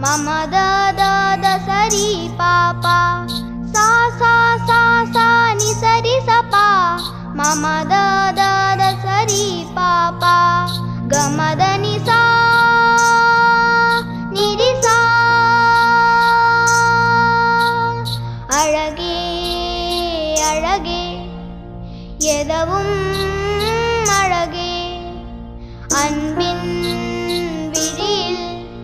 மமத த சரி பாப்பா சா சா சா சா நி சரி சபா மமத த சரி பாப்பா கமத நி சா நிரி சா அழகே அழகே எதவும் அழகே அன்பின் விழியில்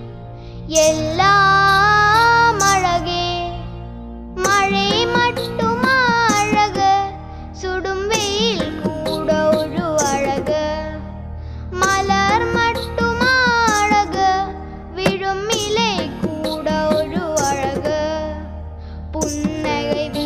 எல்லாம் அழகே மழை மட்டுமா அழகு சுடும் வெயில் கூட ஒரு அழகு மலர் மட்டுமா அழகு விழும் இலை கூட ஒரு அழகு புன்னகை